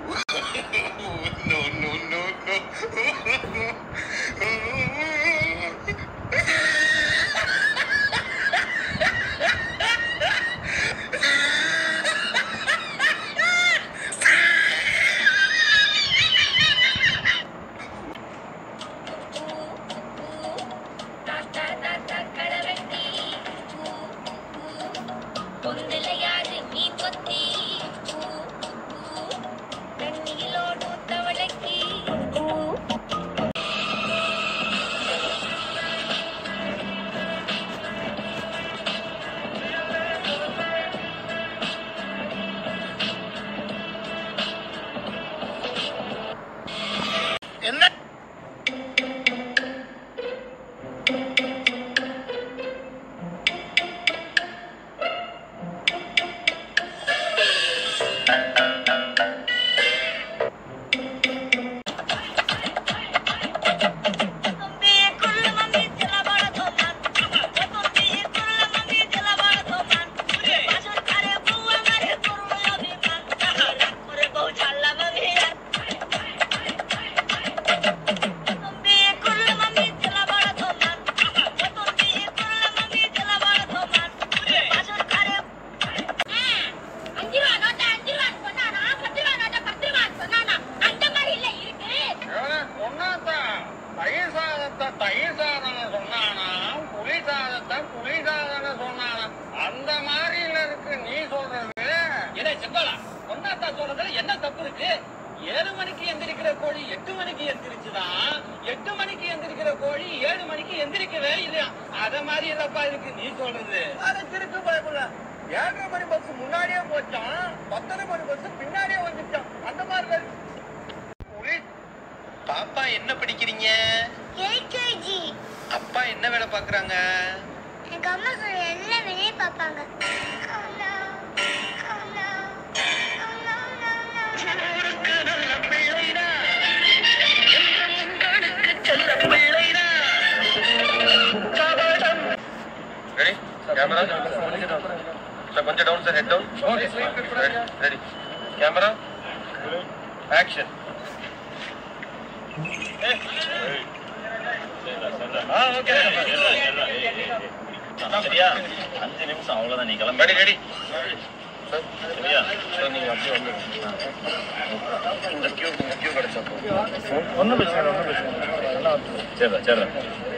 no, no, no, no. பொந்திலையாறு மீன் கொத்தி தண்ணியிலோடு தவளைக்கு என்ன அஞ்சு ரூபா நோட்டை அஞ்சு ரூபா சொன்னானா பத்து ரூபா நோட்டை பத்து ரூபா சொன்னானா அந்த மாதிரி இல்ல இருக்கு சொன்னாத்தான் தயிர் சாதத்தை தயிர் சாதம்னு சொன்னானா புளி சாதத்தை புளி சாதம்னு சொன்னானா அந்த மாதிரில இருக்கு நீ சொல்றது என்ன செப்பாலா பொன்னாத்தா சொல்றதுல என்ன தப்பு இருக்கு ஏழு மணிக்கு எந்திரிக்கிற கோழி எட்டு மணிக்கு எந்திரிச்சுதான் எட்டு மணிக்கு எந்திரிக்கிற கோழி ஏழு மணிக்கு எந்திரிக்கவே இல்லையா அத மாதிரி இல்லப்பா இருக்கு நீ சொல்றது அட திருக்கு பயப்பட ஏழரை மணி பஸ் முன்னாடியே போச்சான் பத்தரை மணி பஸ் பின்னாடியே வந்துச்சான் அந்த மாதிரி இருக்கு. புளி பாப்பா என்ன படிக்கிறீங்க எல்கேஜி அப்பா என்ன வேலை பாக்குறாங்க எனக்கு அம்மா சொல்ல எல்லா வேலையும் பார்ப்பாங்க ரெடி கேமரா சார் கொஞ்சம் down sir head down okay ready ready camera action சரியா அஞ்சு நிமிஷம் அவ்வளவுதான் நீ கிளம்பி ரெடி ரெடி சரியா சார் நீங்க அப்படியே வந்து இந்த கியூ இந்த கியூ கிடைச்சா போதும். ஒன்றும் பிரச்சனை ஒன்றும் பிரச்சனை சரிடா சரிடா